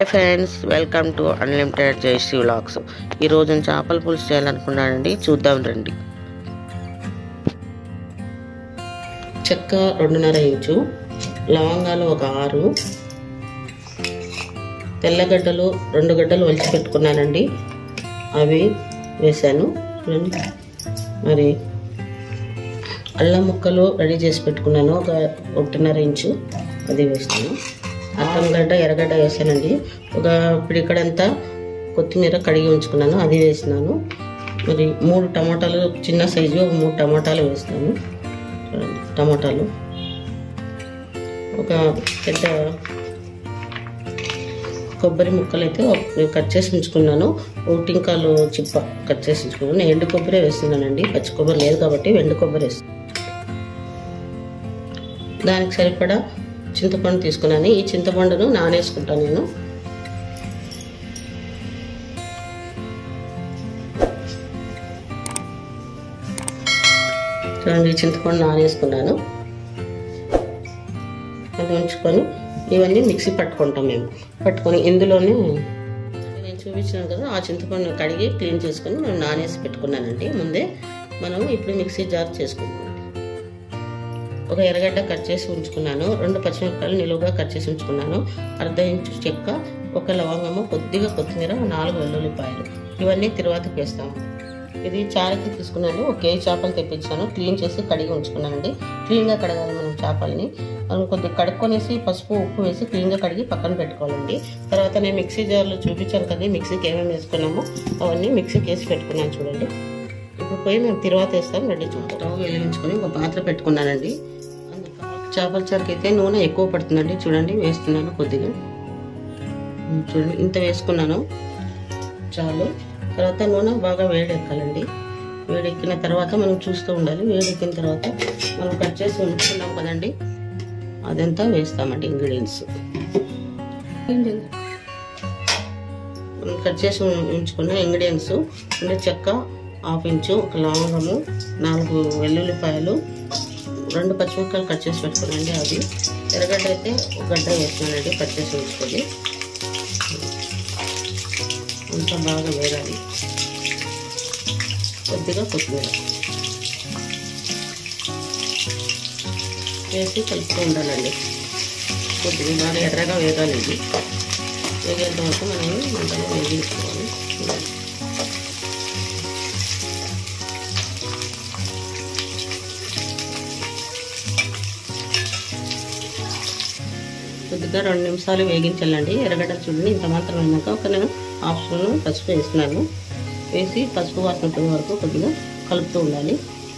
friends welcome to unlimited Jaishree vlogs ఈరోజు నేను చేపల పులుసు చేయాలనుకున్నానండి చూద్దాం రండి చెక్క రెండున్నర ఇంచు లవంగాలు ఒక ఆరు తెల్లగడ్డలు రెండు గడ్డలు వలిచి పెట్టుకున్నానండి అవి వేశాను చూడండి మరి అల్లం ముక్కలు రెడీ చేసి పెట్టుకున్నాను ఒక ఒకటిన్నర ఇంచు అది వేస్తాను అల్లం గడ్డ ఎర్రగడ్డ వేసానండి ఒక పిడికడంతా కొత్తిమీర కడిగి ఉంచుకున్నాను అది వేసినాను మరి మూడు టమాటాలు చిన్న సైజు ఒక మూడు టమాటాలు వేస్తాను చూడండి టమాటాలు ఒక పెద్ద కొబ్బరి ముక్కలు అయితే ఒక- కట్ చేసి ఉంచుకున్నాను ఊటింకాలు చిప్ప కట్ చేసి ఉంచుకున్నాను నేను ఎండు కొబ్బరి వేస్తున్నానండి పచ్చి కొబ్బరి లేదు కాబట్టి ఎండు కొబ్బరి వేస్తున్నాను దానికి సరిపడా చింతపండు తీసుకున్నాను ఈ చింతపండును నానేసుకుంటాను నేను చూడండి ఈ చింతపండు నానేసుకున్నాను అది ఉంచుకొని ఇవన్నీ మిక్సీ పట్టుకుంటాం మేము పట్టుకొని ఇందులోనే నేను చూపించాను కదా ఆ చింతపండు కడిగి క్లీన్ చేసుకొని మేము నానేసి పెట్టుకున్నానండి ముందే మనం ఇప్పుడు మిక్సీ జార్ చేసుకుంటున్నాం ఒక ఎర్రగడ్డ కట్ చేసి ఉంచుకున్నాను రెండు పచ్చిమిరపకాయలు నిలువుగా కట్ చేసి ఉంచుకున్నాను అర్ధ ఇంచు చెక్క ఒక లవంగము కొద్దిగా కొత్తిమీర నాలుగు వెల్లుల్లిపాయలు ఇవన్నీ తిరువాతకి వేస్తాము ఇది చారుకి తీసుకున్నాను ఒక కేజీ చేపలు తెప్పించాను క్లీన్ చేసి కడిగి ఉంచుకున్నానండి క్లీన్గా కడగాలి మనం చేపల్ని మనం కొద్దిగా కడుక్కొనేసి పసుపు ఉప్పు వేసి క్లీన్గా కడిగి పక్కన పెట్టుకోవాలండి తర్వాత నేను మిక్సీ జార్లో చూపించాను కదా మిక్సీకి ఏమేమి వేసుకున్నామో అవన్నీ మిక్సీకి వేసి పెట్టుకున్నాను చూడండి ఇప్పుడు పోయి మేము తిరువాత వేస్తాం రెడీ చూద్దాం స్టవ్ వెలిగించుకొని ఒక పాత్ర పెట్టుకున్నానండి అందుకు చేపల చారుకి అయితే నూనె ఎక్కువ పడుతుందండి చూడండి వేస్తున్నాను కొద్దిగా ఉమ్, చూడండి ఇంత వేసుకున్నాను చాలు తర్వాత నూనె బాగా వేడెక్కాలండి వేడెక్కిన తర్వాత మనం చూస్తూ ఉండాలి వేడెక్కిన తర్వాత మనం కట్ చేసి ఉంచుకున్నాం కదండి అదంతా వేస్తామండి ఇంగ్రీడియంట్స్ మనం కట్ చేసి ఉం- ఉంచుకున్న ఇంగ్రీడియంట్స్ అంటే చెక్క హాఫ్ ఇంచు ఒక లవంగము నాలుగు వెల్లుల్లిపాయలు రెండు పచ్చిమిరపకాయలు కట్ చేసి పెట్టుకున్నాండి అవి ఎర్రగడ్డ అయితే ఒక గడ్డ వేసినానండి కట్ చేసి ఉంచుకొని అంతా బాగా వేగాలి కొద్దిగా కొత్తిమీర వేసి కలుపుతూ ఉండాలండి కొద్దిగా బాగా ఎర్రగా వేగాలి ఇది వేగేంత వరకు మనం మంటలో వేగించుకోవాలి కొద్దిగా రెండు నిమిషాలు వేగించాలండి ఎర్రగడ్డ చూడండి ఇంత మాత్రం అయినాక ఒక నేను హాఫ్ స్పూన్ పసుపు వేస్తున్నాను వేసి పసుపు వాసన పోయే వరకు కొద్దిగా కలుపుతూ ఉండాలి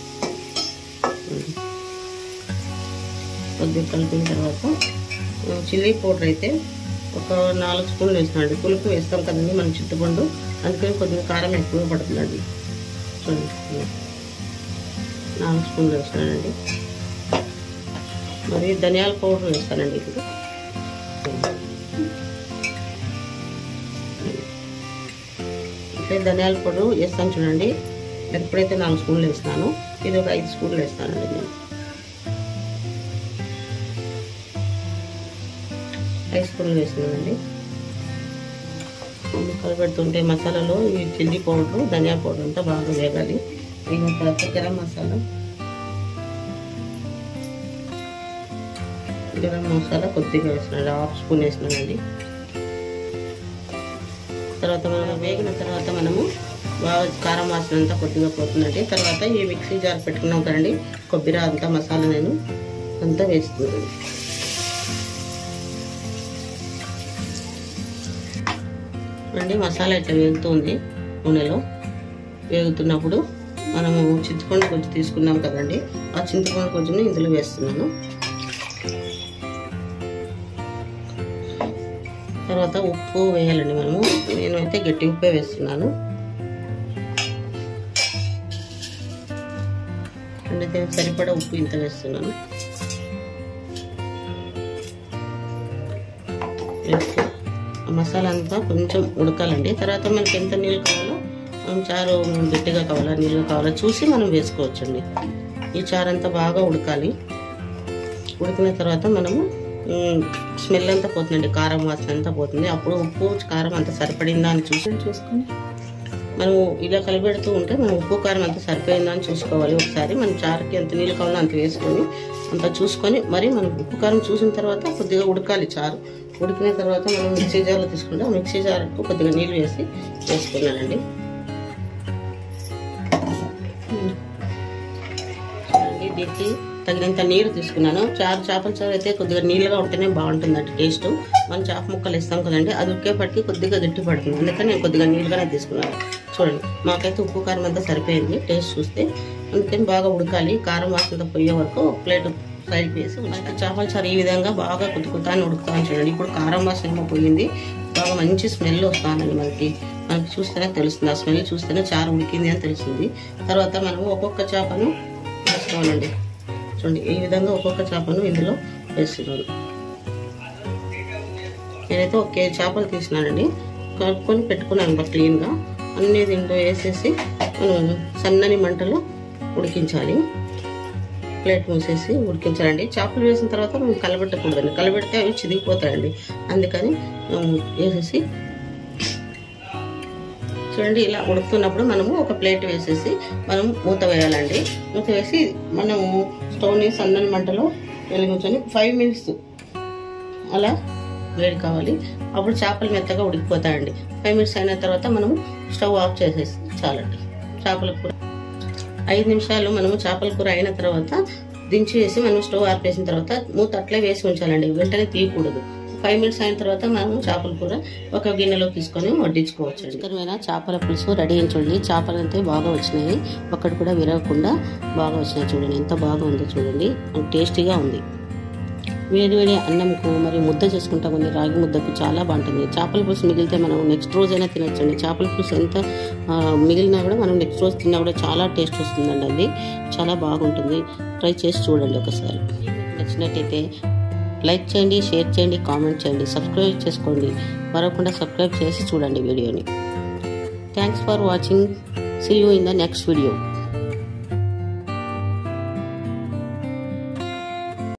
కొద్దిగా కలిపిన తర్వాత ఆ, చిల్లీ పౌడర్ అయితే ఒక నాలుగు స్పూన్లు వేసినాడు పులుపు వేస్తాం కదండి మన చింతపండు అందుకని కొద్దిగా కారం ఎక్కువ పడుతుందండి చూడండి నాలుగు స్పూన్లు వేసినానండి మరి ధనియాల పౌడర్ వేస్తానండి ఇప్పుడు ఇట్లా ధనియాల పౌడర్ వేస్తాను చూడండి ఎప్పుడైతే నాలుగు స్పూన్లు వేసినాను ఇది ఒక ఐదు స్పూన్లు వేస్తానండి నేను ఐదు స్పూన్లు వేసినానండి కలబెడుతుంటే మసాలాలో ఈ చిల్లీ పౌడర్ ధనియా పౌడర్ అంతా బాగా వేగాలి వేగిన తర్వాత గరం మసాలా గరం మసాలా కొద్దిగా వేసినాడు హాఫ్ స్పూన్ వేసినానండి తర్వాత మనం వేగిన తర్వాత మనము బాగా కారం వాసన అంతా కొద్దిగా పోతుందండి తర్వాత ఈ మిక్సీ జార్ పెట్టుకున్నాం కదండి కొబ్బరి అంతా మసాలా నేను అంతా వేస్తున్నాను అండి మసాలా ఇట్లా వేగుతుంది నూనెలో వేగుతున్నప్పుడు మనము చింతపండు కొంచెం తీసుకున్నాం కదండి ఆ చింతపండు కొంచెం ఇందులో వేస్తున్నాను తర్వాత ఉప్పు వేయాలండి మనము నేనైతే గట్టి ఉప్పే వేస్తున్నాను అంటే దీనికి సరిపడా ఉప్పు ఇంత వేస్తున్నాను వేసి ఆ మసాలా అంతా కొంచెం ఉడకాలండి తర్వాత మనకి ఎంత నీళ్ళు కావాలో మనం చారు గట్టిగా కావాలా నీళ్ళగా కావాలా చూసి మనం వేసుకోవచ్చండి ఈ చారు అంతా బాగా ఉడకాలి ఉడికిన తర్వాత మనము స్మెల్ అంతా పోతుందండి కారం వాసన అంతా పోతుంది అప్పుడు ఉప్పు కారం అంతా సరిపడిందా అని చూసి చూసుకొని మనము ఇలా కలిపెడుతూ ఉంటే మనం ఉప్పు కారం అంతా సరిపోయిందా అని చూసుకోవాలి ఒకసారి మనం చారుకి ఎంత నీళ్ళు కావాలో అంత వేసుకొని అంత చూసుకొని మరి మనం ఉప్పు కారం చూసిన తర్వాత కొద్దిగా ఉడకాలి చారు ఉడికిన తర్వాత మనం మిక్సీ జార్లో తీసుకుంటే ఆ మిక్సీ జార్కు కొద్దిగా నీళ్ళు వేసి వేసుకున్నానండి చూడండి దీనికి తగినంత నీరు తీసుకున్నాను చారు చేపల చారు అయితే కొద్దిగా నీళ్ళగా ఉంటేనే బాగుంటుందండి టేస్ట్ మనం చేప ముక్కలు ఇస్తాం కదండి అది ఉక్కేపటికి కొద్దిగా గట్టి పడుతుంది అందుకని నేను కొద్దిగా నీళ్ళగానే తీసుకున్నాను చూడండి మాకైతే ఉప్పు కారం అంతా సరిపోయింది టేస్ట్ చూస్తే అందుకని బాగా ఉడకాలి కారం వాసన పోయే వరకు ఒక ప్లేట్ సైడ్కి వేసి మనకి చేపల చారు ఈ విధంగా బాగా కుతుకుతాను ఉడుకుతాను చూడండి ఇప్పుడు కారం వాసన ఏమో పోయింది బాగా మంచి స్మెల్ వస్తుందండి మనకి మనకి చూస్తేనే తెలుస్తుంది ఆ స్మెల్ చూస్తేనే చారు ఉడికింది అని తెలుస్తుంది తర్వాత మనము ఒక్కొక్క చేపను వేసుకోవాలండి చూడండి ఈ విధంగా ఒక్కొక్క చేపను ఇందులో వేస్తున్నాను నేనైతే ఒక కేజీ చేపలు తీసినానండి కలుపుకొని పెట్టుకున్నాను బాగా క్లీన్గా అన్ని దీంట్లో వేసేసి మనం సన్నని మంటలో ఉడికించాలి ప్లేట్ మూసేసి ఉడికించాలండి చేపలు వేసిన తర్వాత మనం కలబెట్టకూడదండి కలబెడితే అవి చిదిగిపోతాయండి అందుకని మనం వేసేసి చూడండి ఇలా ఉడుకుతున్నప్పుడు మనము ఒక ప్లేట్ వేసేసి మనం మూత వేయాలండి మూత వేసి మనము స్టవ్ని సన్నని మంటలో వెలిగించుకొని ఫైవ్ మినిట్స్ అలా వేడి కావాలి అప్పుడు చేపలు మెత్తగా ఉడికిపోతాయండి ఫైవ్ మినిట్స్ అయిన తర్వాత మనము స్టవ్ ఆఫ్ చేసేసి చాలండి చేపల కూర ఐదు నిమిషాలు మనము చేపల కూర అయిన తర్వాత దించి వేసి మనం స్టవ్ ఆర్పేసిన తర్వాత మూత అట్లే వేసి ఉంచాలండి వెంటనే తీయకూడదు ఫైవ్ మినిట్స్ అయిన తర్వాత మనము చేపల కూర ఒక గిన్నెలో తీసుకొని వడ్డించుకోవచ్చు రుచికరమైన చేపల పులుసు రెడీ చూడండి చేపలు అయితే బాగా వచ్చినాయి ఒక్కటి కూడా విరగకుండా బాగా వచ్చినాయి చూడండి ఎంత బాగా ఉందో చూడండి టేస్టీగా ఉంది వేడి వేడి అన్నంకు మరి ముద్ద చేసుకుంటాం కొన్ని రాగి ముద్దకు చాలా బాగుంటుంది చేపల పులుసు మిగిలితే మనం నెక్స్ట్ రోజైనా తినొచ్చండి చేపల పులుసు ఎంత ఆ, మిగిలినా కూడా మనం నెక్స్ట్ రోజు తిన్నా కూడా చాలా టేస్ట్ వస్తుందండి అది చాలా బాగుంటుంది ట్రై చేసి చూడండి ఒకసారి నచ్చినట్టయితే లైక్ చేయండి షేర్ చేయండి కామెంట్ చేయండి సబ్స్క్రైబ్ చేసుకోండి మరొకకుండా సబ్స్క్రైబ్ చేసి చూడండి వీడియోని thanks for watching see you in the next video